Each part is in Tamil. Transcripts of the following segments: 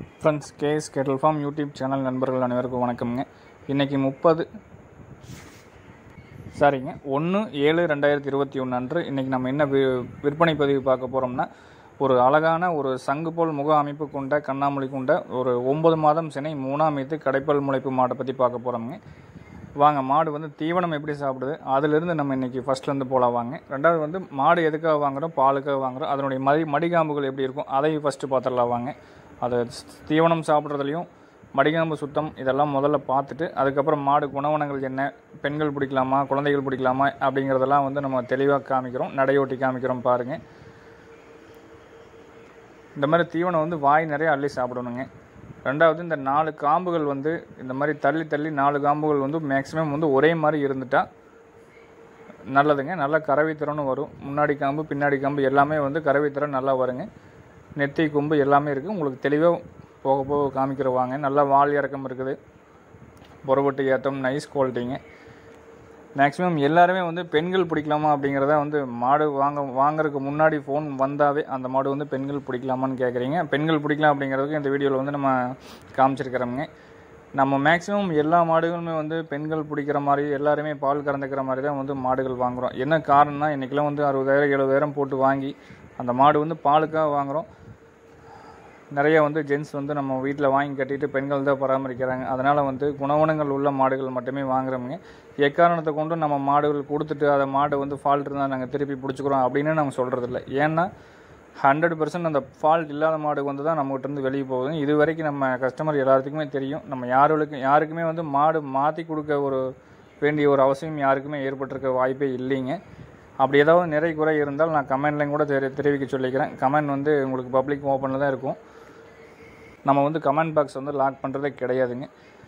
friends KS cattle farm YouTube channel நண்பர்கள் அனைவருக்கும் வணக்கம்ங்க இன்றைக்கி முப்பது சரிங்க ஒன்று ஏழு ரெண்டாயிரத்தி இருபத்தி ஒன்று அன்று இன்றைக்கி நம்ம என்ன வி விற்பனை பதிவு பார்க்க போகிறோம்னா ஒரு அழகான ஒரு சங்கு போல் முக அமைப்பு கொண்ட கண்ணாமொழி கொண்ட ஒரு ஒன்பது மாதம் சினை மூணாம் மீத்து கடைப்பல் முளைப்பு மாடை பற்றி பார்க்க போகிறோம்ங்க வாங்க மாடு வந்து தீவனம் எப்படி சாப்பிடுது அதிலிருந்து நம்ம இன்றைக்கி ஃபஸ்ட்லேருந்து போகலாம் வாங்க ரெண்டாவது வந்து மாடு எதுக்காக வாங்குறோம் பாலுக்காக வாங்குறோம் அதனுடைய மடி மடிகாம்புகள் எப்படி இருக்கும் அதையும் ஃபஸ்ட்டு பார்த்துடலாம் வாங்க அது தீவனம் சாப்பிட்றதுலையும் மடிகாம்பு சுத்தம் இதெல்லாம் முதல்ல பார்த்துட்டு அதுக்கப்புறம் மாடு குணவனங்கள் என்ன பெண்கள் பிடிக்கலாமா குழந்தைகள் பிடிக்கலாமா அப்படிங்கிறதெல்லாம் வந்து நம்ம தெளிவாக காமிக்கிறோம் நடையோட்டி காமிக்கிறோம் பாருங்கள் இந்த மாதிரி தீவனம் வந்து வாய் நிறைய அள்ளி சாப்பிடணுங்க ரெண்டாவது இந்த நாலு காம்புகள் வந்து இந்த மாதிரி தள்ளி தள்ளி நாலு காம்புகள் வந்து மேக்ஸிமம் வந்து ஒரே மாதிரி இருந்துட்டால் நல்லதுங்க நல்லா கறவை திறனும் வரும் முன்னாடி காம்பு பின்னாடி காம்பு எல்லாமே வந்து கறவை திறன் நல்லா வருங்க நெத்தி கொம்பு எல்லாமே இருக்குது உங்களுக்கு தெளிவாக போக போக காமிக்கிற வாங்க நல்லா வால் இறக்கம் இருக்குது புறவட்டு ஏத்தம் நைஸ் குவாலிட்டிங்க மேக்ஸிமம் எல்லாருமே வந்து பெண்கள் பிடிக்கலாமா அப்படிங்கிறத வந்து மாடு வாங்க வாங்குறதுக்கு முன்னாடி ஃபோன் வந்தாவே அந்த மாடு வந்து பெண்கள் பிடிக்கலாமான்னு கேட்குறீங்க பெண்கள் பிடிக்கலாம் அப்படிங்கிறதுக்கு இந்த வீடியோவில் வந்து நம்ம காமிச்சிருக்கிறோங்க நம்ம மேக்ஸிமம் எல்லா மாடுகளுமே வந்து பெண்கள் பிடிக்கிற மாதிரி எல்லாருமே பால் கறந்துக்கிற மாதிரி தான் வந்து மாடுகள் வாங்குகிறோம் என்ன காரணம்னா இன்றைக்கெல்லாம் வந்து அறுபதாயிரம் எழுபதாயிரம் போட்டு வாங்கி அந்த மாடு வந்து பாலுக்காக வாங்குகிறோம் நிறைய வந்து ஜென்ஸ் வந்து நம்ம வீட்டில் வாங்கி கட்டிட்டு பெண்கள் தான் பராமரிக்கிறாங்க அதனால் வந்து குணவனங்கள் உள்ள மாடுகள் மட்டுமே வாங்குறோமுங்க எக்காரணத்தை கொண்டு நம்ம மாடுகள் கொடுத்துட்டு அதை மாடு வந்து ஃபால்ட் இருந்தால் நாங்கள் திருப்பி பிடிச்சிக்கிறோம் அப்படின்னு நாங்கள் சொல்கிறதில்ல ஏன்னா ஹண்ட்ரட் பர்சன்ட் அந்த ஃபால்ட் இல்லாத மாடு வந்து தான் நம்மகிட்ட இருந்து வெளியே போகுது இது வரைக்கும் நம்ம கஸ்டமர் எல்லாத்துக்குமே தெரியும் நம்ம யாருக்கு யாருக்குமே வந்து மாடு மாற்றி கொடுக்க ஒரு வேண்டிய ஒரு அவசியம் யாருக்குமே ஏற்பட்டிருக்க வாய்ப்பே இல்லைங்க அப்படி ஏதாவது நிறை குறை இருந்தால் நான் கமெண்ட்லையும் கூட தெரி தெரிவிக்க சொல்லிக்கிறேன் கமெண்ட் வந்து உங்களுக்கு பப்ளிக் ஓப்பனில் தான் இருக்கும் நம்ம வந்து கமெண்ட் பாக்ஸ் வந்து லாக் பண்ணுறதே கிடையாதுங்க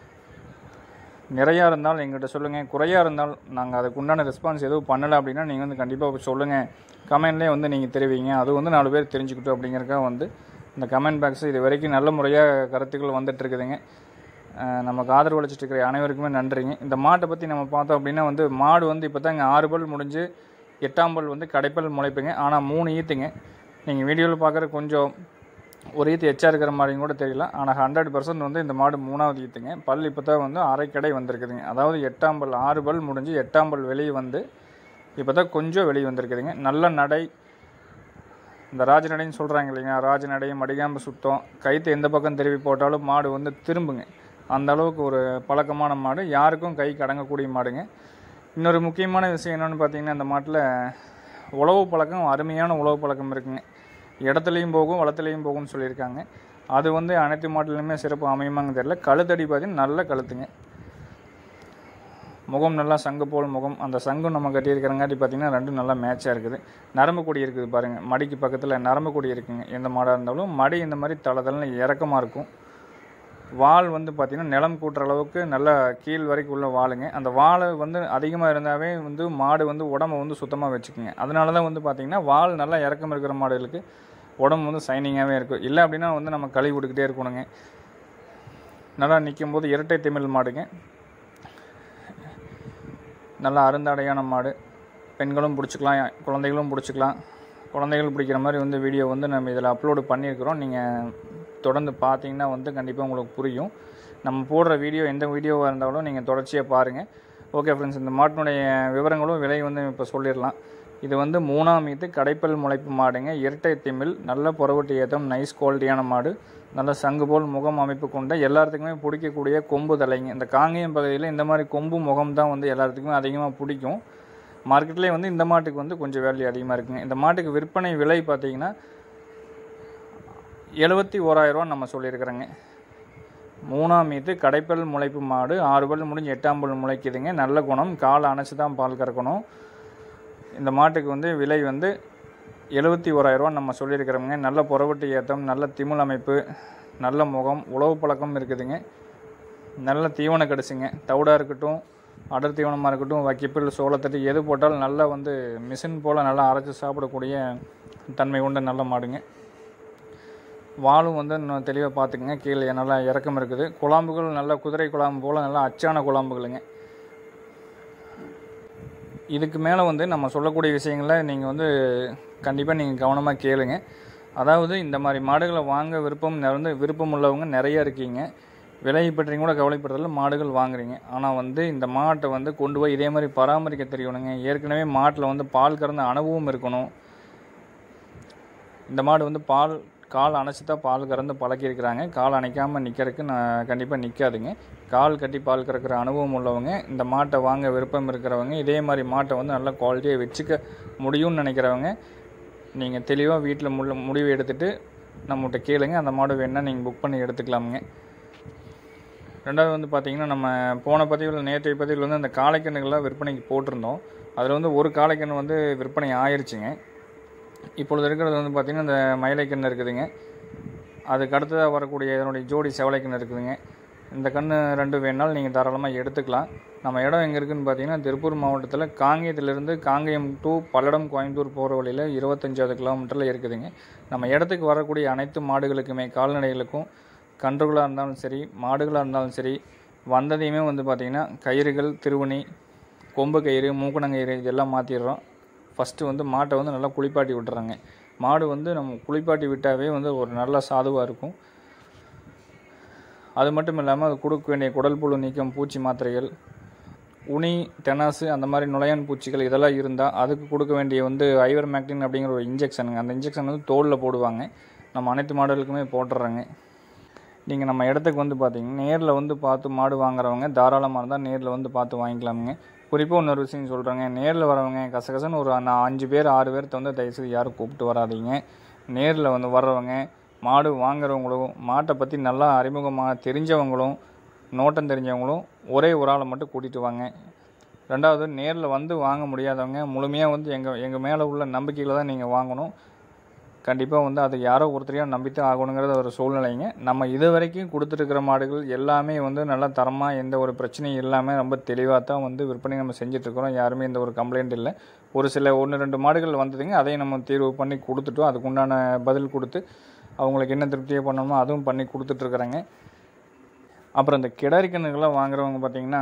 நிறையா இருந்தால் எங்கிட்ட சொல்லுங்கள் குறையாக இருந்தால் நாங்கள் அதுக்கு உண்டான ரெஸ்பான்ஸ் எதுவும் பண்ணலை அப்படின்னா நீங்கள் வந்து கண்டிப்பாக சொல்லுங்கள் கமெண்ட்லேயே வந்து நீங்கள் தெரிவிங்க அது வந்து நாலு பேர் தெரிஞ்சுக்கிட்டோம் அப்படிங்கிறக்காக வந்து இந்த கமெண்ட் பாக்ஸ் இது வரைக்கும் நல்ல முறையாக கருத்துக்கள் வந்துட்டு இருக்குதுங்க அஹ் நமக்கு ஆதரவு அளிச்சிட்டு இருக்கிற அனைவருக்குமே நன்றிங்க இந்த மாட்டை பற்றி நம்ம பார்த்தோம் அப்படின்னா வந்து மாடு வந்து இப்போ தான் இங்கே ஆறு பல் முடிஞ்சு எட்டாம் பல் வந்து கடைப்பல் முளைப்புங்க ஆனால் மூணு ஈத்துங்க நீங்கள் வீடியோவில் பார்க்குற கொஞ்சம் ஒரு ஈத்து எச்சா இருக்கிற மாதிரியும் கூட தெரியல ஆனால் ஹண்ட்ரட் பர்சன்ட் வந்து இந்த மாடு மூணாவது ஈத்துங்க பல் இப்போ தான் வந்து அரை கடை வந்திருக்குதுங்க அதாவது எட்டாம் பல் ஆறு பல் முடிஞ்சு எட்டாம் பல் வெளியே வந்து இப்போ தான் கொஞ்சம் வெளியே வந்திருக்குதுங்க நல்ல நடை இந்த ராஜநடைன்னு சொல்கிறாங்க இல்லைங்க ராஜநடை மடிகாம்பு சுத்தம் கைத்து எந்த பக்கம் திருப்பி போட்டாலும் மாடு வந்து திரும்புங்க அந்த அளவுக்கு ஒரு பழக்கமான மாடு யாருக்கும் கை கடங்கக்கூடிய மாடுங்க இன்னொரு முக்கியமான விஷயம் என்னென்னு பார்த்தீங்கன்னா இந்த மாட்டில் உழவு பழக்கம் அருமையான உழவு பழக்கம் இருக்குங்க இடத்துலையும் போகும் வளத்துலையும் போகும்னு சொல்லியிருக்காங்க அது வந்து அனைத்து மாட்டிலுமே சிறப்பு அமையுமாங்க தெரியல கழுத்தடி பார்த்தீங்கன்னா நல்ல கழுத்துங்க முகம் நல்லா சங்கு போல் முகம் அந்த சங்கும் நம்ம கட்டியிருக்கிறங்காட்டி பார்த்தீங்கன்னா ரெண்டும் நல்லா மேட்சாக இருக்குது நரம்பு கொடி இருக்குது பாருங்கள் மடிக்கு பக்கத்தில் நரம்பு கொடி இருக்குங்க எந்த மாடாக இருந்தாலும் மடி இந்த மாதிரி தள தளன்னு இறக்கமாக இருக்கும் வால் வந்து பார்த்திங்கன்னா நிலம் கூட்டுற அளவுக்கு நல்லா கீழ் வரைக்கும் உள்ள வாளுங்க அந்த வால் வந்து அதிகமாக இருந்தாவே வந்து மாடு வந்து உடம்பை வந்து சுத்தமாக வச்சுக்குங்க அதனால தான் வந்து பார்த்திங்கன்னா வால் நல்லா இறக்கம் இருக்கிற மாடுகளுக்கு உடம்பு வந்து சைனிங்காகவே இருக்கும் இல்லை அப்படின்னா வந்து நம்ம கழுவி விட்டுக்கிட்டே இருக்கணுங்க நல்லா நிற்கும் போது இரட்டை திமிழ் மாடுங்க நல்லா அருந்தாடையான மாடு பெண்களும் பிடிச்சிக்கலாம் குழந்தைகளும் பிடிச்சிக்கலாம் குழந்தைகள் பிடிக்கிற மாதிரி வந்து வீடியோ வந்து நம்ம இதில் அப்லோடு பண்ணியிருக்கிறோம் நீங்கள் தொடர்ந்து பார்த்தீங்கன்னா வந்து கண்டிப்பாக உங்களுக்கு புரியும் நம்ம போடுற வீடியோ எந்த வீடியோவாக இருந்தாலும் நீங்கள் தொடர்ச்சியாக பாருங்கள் ஓகே ஃப்ரெண்ட்ஸ் இந்த மாட்டினுடைய விவரங்களும் விலை வந்து இப்போ சொல்லிடலாம் இது வந்து மூணாம் மீத்து கடைப்பல் முளைப்பு மாடுங்க இரட்டை திமிழ் நல்ல புறவட்டு ஏத்தம் நைஸ் குவாலிட்டியான மாடு நல்ல சங்கு போல் முகம் அமைப்பு கொண்ட எல்லாத்துக்குமே பிடிக்கக்கூடிய கொம்பு தலைங்க இந்த காங்கேயம் பகுதியில் இந்த மாதிரி கொம்பு முகம் தான் வந்து எல்லாத்துக்குமே அதிகமாக பிடிக்கும் மார்க்கெட்லேயே வந்து இந்த மாட்டுக்கு வந்து கொஞ்சம் வேல்யூ அதிகமாக இருக்குங்க இந்த மாட்டுக்கு விற்பனை விலை பார்த்தீங்கன்னா எழுபத்தி ஓராயிரரூவா நம்ம சொல்லியிருக்கிறோங்க மூணாம் மீது கடைப்பல் முளைப்பு மாடு ஆறு பல் முடிஞ்சு எட்டாம் பல் முளைக்குதுங்க நல்ல குணம் காலை அணைச்சி தான் பால் கறக்கணும் இந்த மாட்டுக்கு வந்து விலை வந்து எழுபத்தி ஓராயிரரூவா நம்ம சொல்லியிருக்கிறோங்க நல்ல புறவட்டு ஏத்தம் நல்ல திமிழ் அமைப்பு நல்ல முகம் உழவு பழக்கம் இருக்குதுங்க நல்ல தீவனம் கிடச்சிங்க தவிடாக இருக்கட்டும் அடர் தீவனமாக இருக்கட்டும் வைக்கப்பில் சோளத்தட்டு எது போட்டாலும் நல்லா வந்து மிஷின் போல் நல்லா அரைச்சி சாப்பிடக்கூடிய தன்மை கொண்ட நல்ல மாடுங்க வாலும் வந்து இன்னும் தெளிவாக பார்த்துக்குங்க கீழே நல்லா இறக்கம் இருக்குது குழாம்புகள் நல்ல குதிரை குழாம்பு போல் நல்லா அச்சான குழாம்புகளுங்க இதுக்கு மேலே வந்து நம்ம சொல்லக்கூடிய விஷயங்களை நீங்கள் வந்து கண்டிப்பாக நீங்கள் கவனமாக கேளுங்க அதாவது இந்த மாதிரி மாடுகளை வாங்க விருப்பம் வந்து விருப்பம் உள்ளவங்க நிறைய இருக்கீங்க விலையை பற்றி கூட கவலைப்படுறதில்ல மாடுகள் வாங்குறீங்க ஆனால் வந்து இந்த மாட்டை வந்து கொண்டு போய் இதே மாதிரி பராமரிக்க தெரியணுங்க ஏற்கனவே மாட்டில் வந்து பால் கறந்த அனுபவம் இருக்கணும் இந்த மாடு வந்து பால் கால் அணைச்சி தான் பால் கறந்து பழக்கியிருக்கிறாங்க கால் அணைக்காமல் நிற்கிறதுக்கு நான் கண்டிப்பாக நிற்காதுங்க கால் கட்டி பால் கறக்கிற அனுபவம் உள்ளவங்க இந்த மாட்டை வாங்க விருப்பம் இருக்கிறவங்க இதே மாதிரி மாட்டை வந்து நல்ல குவாலிட்டியாக வச்சுக்க முடியும்னு நினைக்கிறவங்க நீங்கள் தெளிவாக வீட்டில் முள்ள முடிவு எடுத்துகிட்டு நம்மகிட்ட கேளுங்க அந்த மாடு வேணால் நீங்கள் புக் பண்ணி எடுத்துக்கலாமுங்க ரெண்டாவது வந்து பார்த்தீங்கன்னா நம்ம போன பதிவில் நேற்றைய பதிவில் வந்து அந்த காளைக்கண்ணுகள்லாம் விற்பனைக்கு போட்டிருந்தோம் அதில் வந்து ஒரு காளைக்கன்று வந்து விற்பனை ஆயிருச்சுங்க இப்பொழுது இருக்கிறது வந்து பார்த்திங்கன்னா இந்த மயிலைக்கன்று இருக்குதுங்க அதுக்கு அடுத்ததாக வரக்கூடிய இதனுடைய ஜோடி செவலைக்கன்று இருக்குதுங்க இந்த கன்று ரெண்டு வேணாலும் நீங்கள் தாராளமாக எடுத்துக்கலாம் நம்ம இடம் எங்கே இருக்குதுன்னு பார்த்தீங்கன்னா திருப்பூர் மாவட்டத்தில் காங்கேயத்திலிருந்து காங்கேயம் டு பல்லடம் கோயம்புத்தூர் போகிற வழியில் இருபத்தஞ்சாவது கிலோமீட்டரில் இருக்குதுங்க நம்ம இடத்துக்கு வரக்கூடிய அனைத்து மாடுகளுக்குமே கால்நடைகளுக்கும் கன்றுகளாக இருந்தாலும் சரி மாடுகளாக இருந்தாலும் சரி வந்ததையுமே வந்து பார்த்திங்கன்னா கயிறுகள் திருவணி கொம்பு கயிறு மூக்கணங்கயிறு இதெல்லாம் மாற்றிடுறோம் ஃபஸ்ட்டு வந்து மாட்டை வந்து நல்லா குளிப்பாட்டி விட்டுறாங்க மாடு வந்து நம்ம குளிப்பாட்டி விட்டாவே வந்து ஒரு நல்ல சாதுவாக இருக்கும் அது மட்டும் இல்லாமல் அது கொடுக்க வேண்டிய குடல் புழு நீக்கம் பூச்சி மாத்திரைகள் உனி தெனாசு அந்த மாதிரி நுழையான் பூச்சிகள் இதெல்லாம் இருந்தால் அதுக்கு கொடுக்க வேண்டிய வந்து ஐவர் மேக்டின் அப்படிங்கிற ஒரு இன்ஜெக்ஷனுங்க அந்த இன்ஜெக்ஷன் வந்து தோலில் போடுவாங்க நம்ம அனைத்து மாடுகளுக்குமே போட்டுடுறாங்க நீங்கள் நம்ம இடத்துக்கு வந்து பார்த்தீங்கன்னா நேரில் வந்து பார்த்து மாடு வாங்குறவங்க தாராளமாக இருந்தால் நேரில் வந்து பார்த்து வாங்கிக்கலாமுங்க குறிப்பாக இன்னொரு விஷயம் சொல்கிறேங்க நேரில் வரவங்க கசகசன்னு ஒரு நான் அஞ்சு பேர் ஆறு பேர்த்த வந்து தயவுசெய்து யாரும் கூப்பிட்டு வராதீங்க நேரில் வந்து வர்றவங்க மாடு வாங்குறவங்களும் மாட்டை பற்றி நல்லா அறிமுகமாக தெரிஞ்சவங்களும் நோட்டம் தெரிஞ்சவங்களும் ஒரே ஒரு ஆளை மட்டும் கூட்டிகிட்டு வாங்க ரெண்டாவது நேரில் வந்து வாங்க முடியாதவங்க முழுமையாக வந்து எங்கள் எங்கள் மேலே உள்ள நம்பிக்கையில் தான் நீங்கள் வாங்கணும் கண்டிப்பாக வந்து அது யாரோ ஒருத்தரையாக நம்பித்தான் ஆகணுங்கிறது ஒரு சூழ்நிலைங்க நம்ம இது வரைக்கும் கொடுத்துருக்கிற மாடுகள் எல்லாமே வந்து நல்லா தரமாக எந்த ஒரு பிரச்சனையும் இல்லாமல் ரொம்ப தெளிவாக தான் வந்து விற்பனை நம்ம செஞ்சிட்ருக்கிறோம் யாருமே எந்த ஒரு கம்ப்ளைண்ட் இல்லை ஒரு சில ஒன்று ரெண்டு மாடுகள் வந்ததுங்க அதையும் நம்ம தீர்வு பண்ணி கொடுத்துட்டோம் அதுக்குண்டான பதில் கொடுத்து அவங்களுக்கு என்ன திருப்தியாக பண்ணணுமோ அதுவும் பண்ணி கொடுத்துட்ருக்குறேங்க அப்புறம் இந்த கிடாரி கண்ணுகள்லாம் வாங்குறவங்க பார்த்தீங்கன்னா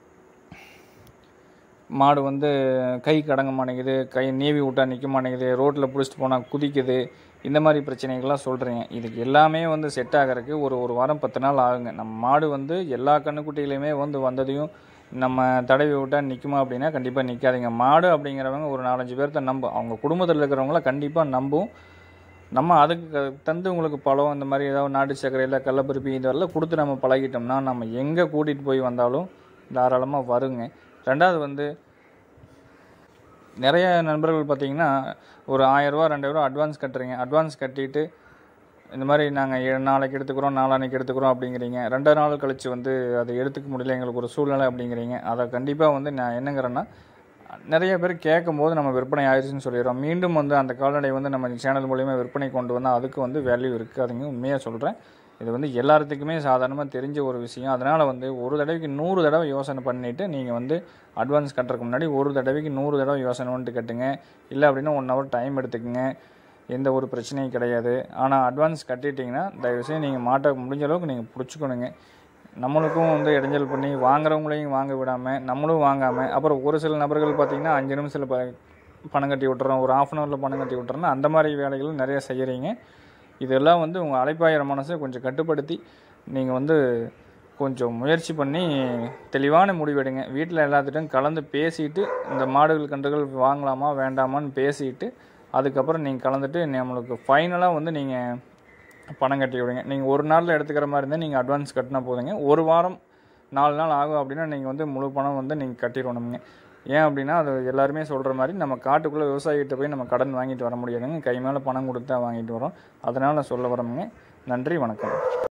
மாடு வந்து கை கடங்க மாட்டேங்குது கை நீவி விட்டா நிற்க மாட்டேங்குது ரோட்டில் பிடிச்சிட்டு போனால் குதிக்குது இந்த மாதிரி பிரச்சனைகள்லாம் சொல்கிறீங்க இதுக்கு எல்லாமே வந்து செட் ஆகிறதுக்கு ஒரு ஒரு வாரம் பத்து நாள் ஆகுங்க நம்ம மாடு வந்து எல்லா கண்ணுக்குட்டியிலையுமே வந்து வந்ததையும் நம்ம தடவி விட்டால் நிற்குமா அப்படின்னா கண்டிப்பாக நிற்காதுங்க மாடு அப்படிங்கிறவங்க ஒரு நாலஞ்சு பேர்த்த நம்பும் அவங்க குடும்பத்தில் இருக்கிறவங்கள கண்டிப்பாக நம்பும் நம்ம அதுக்கு க- தந்து உங்களுக்கு பழம் இந்த மாதிரி ஏதாவது நாட்டு சர்க்கரை இல்லை கடலப்பருப்பி இதெல்லாம் கொடுத்து நம்ம பழகிட்டோம்னா நம்ம எங்கே கூட்டிகிட்டு போய் வந்தாலும் தாராளமாக வருங்க ரெண்டாவது வந்து நிறைய நண்பர்கள் பார்த்தீங்கன்னா ஒரு ஆயிரரூவா ரெண்டாயிரரூவா அட்வான்ஸ் கட்டுறீங்க அட்வான்ஸ் கட்டிட்டு இந்த மாதிரி நாங்கள் நாளைக்கு எடுத்துக்கிறோம் நாளான்னைக்கு எடுத்துக்கிறோம் அப்படிங்கிறீங்க ரெண்டு நாள் கழித்து வந்து அதை எடுத்துக்க முடியல எங்களுக்கு ஒரு சூழ்நிலை அப்படிங்கிறீங்க அதை கண்டிப்பாக வந்து நான் என்னங்கிறேன்னா நிறைய பேர் கேட்கும் போது நம்ம விற்பனை ஆயிடுச்சுன்னு சொல்லிடுறோம் மீண்டும் வந்து அந்த கால்நடை வந்து நம்ம சேனல் மூலியமாக விற்பனை கொண்டு வந்தால் அதுக்கு வந்து வேல்யூ இருக்காதுங்க உண்மையாக சொல்கிறேன் இது வந்து எல்லாத்துக்குமே சாதாரணமாக தெரிஞ்ச ஒரு விஷயம் அதனால் வந்து ஒரு தடவைக்கு நூறு தடவை யோசனை பண்ணிவிட்டு நீங்கள் வந்து அட்வான்ஸ் கட்டுறதுக்கு முன்னாடி ஒரு தடவைக்கு நூறு தடவை யோசனை பண்ணிட்டு கட்டுங்க இல்லை அப்படின்னா ஒன் ஹவர் டைம் எடுத்துக்கங்க எந்த ஒரு பிரச்சனையும் கிடையாது ஆனால் அட்வான்ஸ் கட்டிட்டிங்கன்னா தயவுசெய்து நீங்கள் மாட்டை முடிஞ்ச அளவுக்கு நீங்கள் பிடிச்சிக்கணுங்க நம்மளுக்கும் வந்து இடைஞ்சல் பண்ணி வாங்குறவங்களையும் வாங்க விடாமல் நம்மளும் வாங்காமல் அப்புறம் ஒரு சில நபர்கள் பார்த்திங்கன்னா அஞ்சு நிமிஷத்தில் ப பணம் கட்டி விட்டுறோம் ஒரு ஆஃப் அன் ஹவரில் பணம் கட்டி விட்டுறோம் அந்த மாதிரி வேலைகளும் நிறைய செய்கிறீங்க இதெல்லாம் வந்து உங்கள் அலைப்பாயிர மனசை கொஞ்சம் கட்டுப்படுத்தி நீங்கள் வந்து கொஞ்சம் முயற்சி பண்ணி தெளிவான முடிவெடுங்க வீட்டில் எல்லாத்துட்டும் கலந்து பேசிட்டு இந்த மாடுகள் கன்றுகள் வாங்கலாமா வேண்டாமான்னு பேசிட்டு அதுக்கப்புறம் நீங்கள் கலந்துட்டு நம்மளுக்கு ஃபைனலாக வந்து நீங்கள் பணம் கட்டி விடுங்க நீங்கள் ஒரு நாளில் எடுத்துக்கிற மாதிரி இருந்தால் நீங்கள் அட்வான்ஸ் கட்டினா போதுங்க ஒரு வாரம் நாலு நாள் ஆகும் அப்படின்னா நீங்கள் வந்து முழு பணம் வந்து நீங்கள் கட்டிடணுங்க ஏன் அப்படின்னா அது எல்லாருமே சொல்கிற மாதிரி நம்ம காட்டுக்குள்ளே விவசாயிகிட்ட போய் நம்ம கடன் வாங்கிட்டு வர முடியாதுங்க கை மேலே பணம் கொடுத்து தான் வாங்கிட்டு வரோம் அதனால் சொல்ல வரோமுங்க நன்றி வணக்கம்